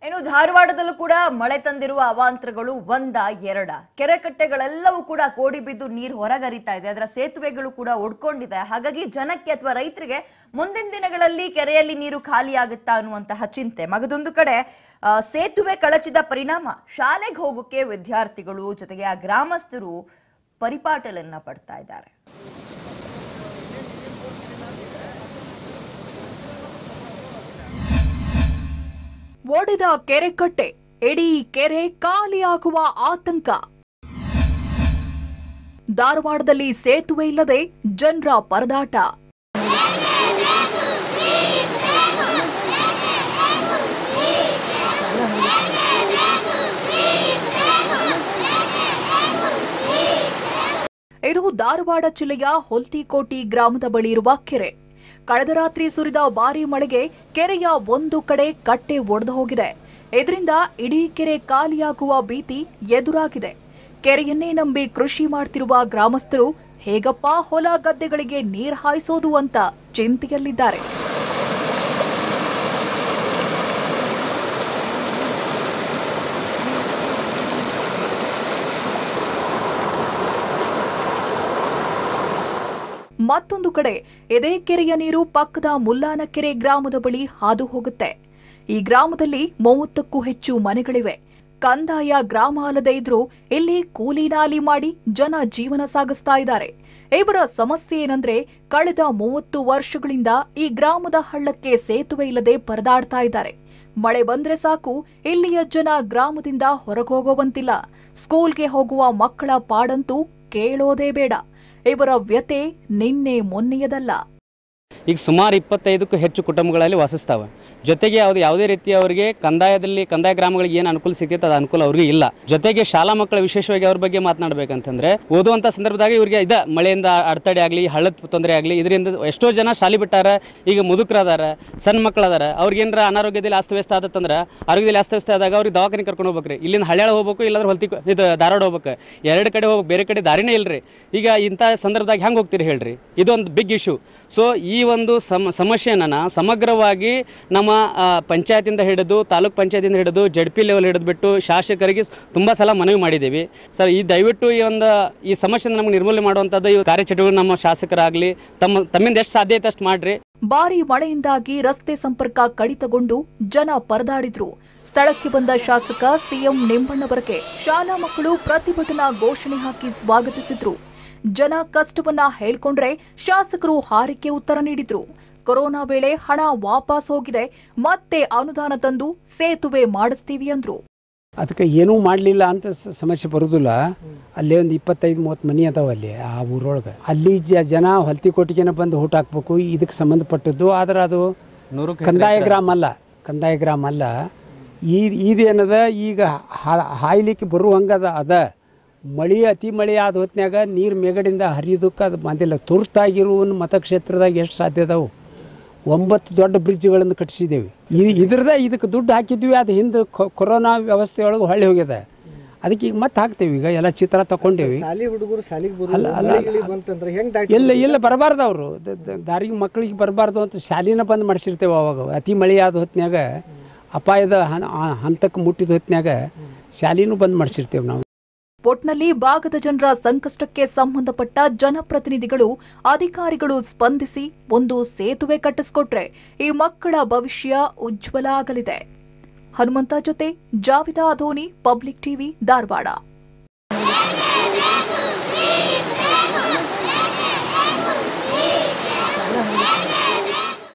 ಇನ್ನು ಧಾರವಾಡದಲ್ಲೂ ಕೂಡ ಮಳೆ ತಂದಿರುವ ಅವಾಂತರಗಳು ಒಂದ ಎರಡ ಕೆರೆ ಕಟ್ಟೆಗಳೆಲ್ಲವೂ ಕೂಡ ಕೋಡಿ ಬಿದ್ದು ನೀರು ಹೊರಗರಿತಾ ಇದೆ ಅದರ ಸೇತುವೆಗಳು ಕೂಡ ಒಡ್ಕೊಂಡಿದೆ ಹಾಗಾಗಿ ಜನಕ್ಕೆ ಅಥವಾ ರೈತರಿಗೆ ಮುಂದಿನ ದಿನಗಳಲ್ಲಿ ಕೆರೆಯಲ್ಲಿ ನೀರು ಖಾಲಿ ಆಗುತ್ತಾ ಅನ್ನುವಂತಹ ಚಿಂತೆ ಮಗದೊಂದು ಕಡೆ ಆ, ಸೇತುವೆ ಕಳಚಿದ ಪರಿಣಾಮ ಶಾಲೆಗೆ ಹೋಗೋಕೆ ವಿದ್ಯಾರ್ಥಿಗಳು ಜೊತೆಗೆ ಆ ಗ್ರಾಮಸ್ಥರು ಪರಿಪಾಟಲನ್ನ ಪಡ್ತಾ ಇದ್ದಾರೆ ಒಡೆದ ಕೆರೆ ಕಟ್ಟೆ ಇಡೀ ಕೆರೆ ಖಾಲಿಯಾಗುವ ಆತಂಕ ಧಾರವಾಡದಲ್ಲಿ ಸೇತುವೆ ಇಲ್ಲದೆ ಜನರ ಪರದಾಟ ಇದು ಧಾರವಾಡ ಜಿಲ್ಲೆಯ ಹೊಲ್ತಿಕೋಟಿ ಗ್ರಾಮದ ಬಳಿ ಇರುವ ಕೆರೆ ಕಳೆದ ರಾತ್ರಿ ಸುರಿದ ಭಾರೀ ಮಳೆಗೆ ಕೆರೆಯ ಒಂದು ಕಡೆ ಕಟ್ಟೆ ಒಡೆದು ಹೋಗಿದೆ ಇದರಿಂದ ಇಡೀ ಕೆರೆ ಖಾಲಿಯಾಗುವ ಭೀತಿ ಎದುರಾಗಿದೆ ಕೆರೆಯನ್ನೇ ನಂಬಿ ಕೃಷಿ ಮಾಡ್ತಿರುವ ಗ್ರಾಮಸ್ಥರು ಹೇಗಪ್ಪ ಹೊಲ ಗದ್ದೆಗಳಿಗೆ ನೀರ್ ಹಾಯಿಸೋದು ಅಂತ ಚಿಂತೆಯಲ್ಲಿದ್ದಾರೆ ಮತ್ತೊಂದು ಕಡೆ ಇದೇ ಕೆರೆಯ ನೀರು ಪಕ್ಕದ ಮುಲ್ಲಾನಕೆರೆ ಗ್ರಾಮದ ಬಳಿ ಹಾದು ಹೋಗುತ್ತೆ ಈ ಗ್ರಾಮದಲ್ಲಿ ಮೂವತ್ತಕ್ಕೂ ಹೆಚ್ಚು ಮನೆಗಳಿವೆ ಕಂದಾಯ ಗ್ರಾಮ ಅಲ್ಲದೆ ಇದ್ರೂ ಇಲ್ಲಿ ಕೂಲಿ ನಾಲಿ ಮಾಡಿ ಜನ ಜೀವನ ಸಾಗಿಸ್ತಾ ಇದ್ದಾರೆ ಇವರ ಸಮಸ್ಯೆ ಏನಂದ್ರೆ ಕಳೆದ ಮೂವತ್ತು ವರ್ಷಗಳಿಂದ ಈ ಗ್ರಾಮದ ಹಳ್ಳಕ್ಕೆ ಸೇತುವೆ ಇಲ್ಲದೆ ಪರದಾಡ್ತಾ ಇದ್ದಾರೆ ಮಳೆ ಬಂದ್ರೆ ಸಾಕು ಇಲ್ಲಿಯ ಜನ ಗ್ರಾಮದಿಂದ ಹೊರಗೋಗುವಂತಿಲ್ಲ ಸ್ಕೂಲ್ಗೆ ಹೋಗುವ ಮಕ್ಕಳ ಪಾಡಂತೂ ಕೇಳೋದೇ ಬೇಡ ಇವರ ವ್ಯತೆ ನಿನ್ನೆ ಮೊನ್ನೆಯದಲ್ಲ ಈಗ ಸುಮಾರು ಇಪ್ಪತ್ತೈದಕ್ಕೂ ಹೆಚ್ಚು ಕುಟುಂಬಗಳಲ್ಲಿ ವಾಸಿಸ್ತಾವೆ ಜೊತೆಗೆ ಅವ್ರು ಯಾವುದೇ ರೀತಿ ಅವರಿಗೆ ಕಂದಾಯದಲ್ಲಿ ಕಂದಾಯ ಗ್ರಾಮಗಳಿಗೆ ಏನು ಅನುಕೂಲ ಸಿಗ್ತೈತೆ ಅದು ಅನುಕೂಲ ಅವ್ರಿಗೆ ಇಲ್ಲ ಜೊತೆಗೆ ಶಾಲಾ ಮಕ್ಕಳ ವಿಶೇಷವಾಗಿ ಅವ್ರ ಬಗ್ಗೆ ಮಾತನಾಡಬೇಕಂತಂದ್ರೆ ಓದುವಂಥ ಸಂದರ್ಭದಾಗ ಇವ್ರಿಗೆ ಇದ ಮಳೆಯಿಂದ ಅಡೆತಡೆ ಆಗಲಿ ಹಳ್ಳದ ತೊಂದರೆ ಆಗಲಿ ಇದರಿಂದ ಎಷ್ಟೋ ಜನ ಶಾಲೆ ಬಿಟ್ಟಾರ ಈಗ ಮುದುಕರದಾರ ಸಣ್ಣ ಮಕ್ಕಳು ಅದಾರ ಅವ್ರಿಗೆ ಏನಾರ ಅನಾರೋಗ್ಯದಲ್ಲಿ ಅಸ್ತವ್ಯಸ್ತ ಆದತ್ತಂದ್ರೆ ಆರೋಗ್ಯದಲ್ಲಿ ಅಸ್ತವ್ಯಸ್ತ ಆದಾಗ ಅವ್ರಿಗೆ ದವಾಖಾನೆ ಕರ್ಕೊಂಡು ಹೋಗ್ಬೇಕ್ರಿ ಇಲ್ಲಿಂದ ಹಳ್ಯಾಳ ಹೋಗ್ಬೇಕು ಇಲ್ಲಾಂದ್ರೆ ಹೊಲ್ತಿ ಇದು ಧಾರವಾಡ ಹೋಗ್ಬೇಕು ಎರಡು ಕಡೆ ಹೋಗ್ಬೇಕು ಬೇರೆ ಕಡೆ ದಾರಿನೇ ಇಲ್ರಿ ಈಗ ಇಂಥ ಸಂದರ್ಭದಾಗ ಹೆಂಗೆ ಹೋಗ್ತೀರಿ ಹೇಳ್ರಿ ಇದೊಂದು ಬಿಗ್ ಇಶ್ಯೂ ಸೊ ಈ ಒಂದು ಸಮ ಸಮಸ್ಯೆನ ಸಮಗ್ರವಾಗಿ ನಮ್ಮ ಆ, ಪಂಚಾಯತಿಂದ ಹಿಡಿದು ತಾಲೂಕ್ ಪಂಚಾಯತಿಂದ ಹಿಡಿದು ಜಡ್ ಪಿ ಲೆವೆಲ್ ಹಿಡಿದು ಬಿಟ್ಟು ಶಾಸಕರಿಗೆ ತುಂಬ ಸಲ ಮನವಿ ಮಾಡಿದ್ದೀವಿ ಸರ್ ಈ ದಯವಿಟ್ಟು ಈ ಒಂದು ಈ ಸಮಸ್ಯೆನ ನಮ್ಗೆ ನಿರ್ಮೂಲನೆ ಮಾಡುವಂಥದ್ದು ಈ ಕಾರ್ಯಚಟುವಟಿಕೆ ನಮ್ಮ ಶಾಸಕರಾಗಲಿ ತಮ್ಮ ತಮ್ಮಿಂದ ಎಷ್ಟು ಸಾಧ್ಯ ಐತೆ ಅಷ್ಟು ಮಾಡಿರಿ ಭಾರೀ ಮಳೆಯಿಂದಾಗಿ ರಸ್ತೆ ಸಂಪರ್ಕ ಕಡಿತಗೊಂಡು ಜನ ಪರದಾಡಿದ್ರು ಸ್ಥಳಕ್ಕೆ ಬಂದ ಶಾಸಕ ಸಿಎಂ ನಿಂಬಣ್ಣವರಗೆ ಶಾಲಾ ಮಕ್ಕಳು ಪ್ರತಿಭಟನಾ ಘೋಷಣೆ ಹಾಕಿ ಸ್ವಾಗತಿಸಿದ್ರು ಜನ ಕಷ್ಟವನ್ನ ಹೇಳ್ಕೊಂಡ್ರೆ ಶಾಸಕರು ಹಾರಿಕೆ ಉತ್ತರ ನೀಡಿದ್ರು ಕೊರೋನಾ ವೇಳೆ ಹಣ ವಾಪಸ್ ಹೋಗಿದೆ ಮತ್ತೆ ಅನುದಾನ ತಂದು ಸೇತುವೆ ಮಾಡಿಸ್ತೀವಿ ಅಂದ್ರು ಅದಕ್ಕೆ ಏನೂ ಮಾಡಲಿಲ್ಲ ಅಂತ ಸ- ಸಮಸ್ಯೆ ಬರೋದಿಲ್ಲ ಅಲ್ಲೇ ಒಂದು ಇಪ್ಪತ್ತೈದು ಮೂವತ್ತು ಮನೆ ಅದಾವ ಅಲ್ಲಿ ಆ ಊರೊಳಗೆ ಅಲ್ಲಿ ಜ ಜನ ಹೊಲ್ತಿಕೋಟಿಗೆನ ಬಂದು ಊಟ ಹಾಕ್ಬೇಕು ಇದಕ್ಕೆ ಸಂಬಂಧಪಟ್ಟದ್ದು ಆದ್ರೆ ಅದು ಕಂದಾಯ ಗ್ರಾಮ ಅಲ್ಲ ಕಂದಾಯ ಗ್ರಾಮ ಅಲ್ಲ ಈ ಇದೇನದ ಈಗ ಹಾ- ಹಾಯ್ಲಿಕ್ಕೆ ಬರುವಂಗದ ಅದ ಮಳೆ ಅತಿ ಮಳೆ ಆದ ಹೊತ್ನ್ಯಾಗ ನೀರು ಮೇಗಡಿಂದ ಹರಿಯೋದಕ್ಕೆ ಅದು ಬಂದಿಲ್ಲ ತುರ್ತಾಗಿರುವ ಮತಕ್ಷೇತ್ರದಾಗ ಎಷ್ಟು ಸಾಧ್ಯ ಅದಾವು ಒಂಬತ್ತು ದೊಡ್ಡ ಬ್ರಿಡ್ಜ್ಗಳನ್ನು ಕಟ್ಟಿಸಿದ್ದೇವೆ ಇದು ಇದ್ರದ ಇದಕ್ಕೆ ದುಡ್ಡು ಹಾಕಿದ್ವಿ ಅದು ಹಿಂದೆ ಕೊ- ಕೊರೋನಾ ವ್ಯವಸ್ಥೆಯೊಳಗೆ ಹೊಳ್ಳಿ ಹೋಗ್ಯದ ಅದಕ್ಕೆ ಈಗ ಮತ್ತೆ ಹಾಕ್ತೇವೆ ಈಗ ಎಲ್ಲ ಚಿತ್ರ ತಗೊಂಡೇವಿ ಶಾಲಿ ಹುಡುಗರು ಶಾಲಿಗೆ ಬರು ಅಲ್ಲ, ಅಲ್ಲ, ಮಳೆಗಿಳಿ ಬಂತಂದ್ರೆ ಹೆಂಗ್ ದಾಟಿ ಇಲ್ಲ ಇಲ್ಲ ಬರಬಾರ್ದು ಅವರು ದಾರಿಗೆ ಮಕ್ಕಳಿಗೆ ಬರಬಾರ್ದು ಅಂತ ಶಾಲಿನ ಬಂದ್ ಮಾಡಿಸಿರ್ತೇವೆ ಅವಾಗ ಅತಿ ಮಳೆ ಆದ ಹೊತ್ನ್ಯಾಗ ಅಪಾಯದ ಹನ- ಆ ಹಂತಕ್ಕೆ ಮುಟ್ಟಿದ ಹೊತ್ನ್ಯಾಗ ಶಾಲಿನೂ ಬಂದ್ ಮಾಡಿಸಿರ್ತೇವೆ ನಾವು ಒಟ್ನಲ್ಲಿ ಭಾಗದ ಜನರ ಸಂಕಷ್ಟಕ್ಕೆ ಸಂಬಂಧಪಟ್ಟ ಜನಪ್ರತಿನಿಧಿಗಳು ಅಧಿಕಾರಿಗಳು ಸ್ಪಂದಿಸಿ ಒಂದು ಸೇತುವೆ ಕಟ್ಟಿಸ್ಕೊಟ್ರೆ ಈ ಮಕ್ಕಳ ಭವಿಷ್ಯ ಉಜ್ವಲ ಆಗಲಿದೆ ಹನುಮಂತ ಜೊತೆ ಜಾವಿದಾ ಅಧೋನಿ ಪಬ್ಲಿಕ್ ಟಿವಿ ಧಾರವಾಡ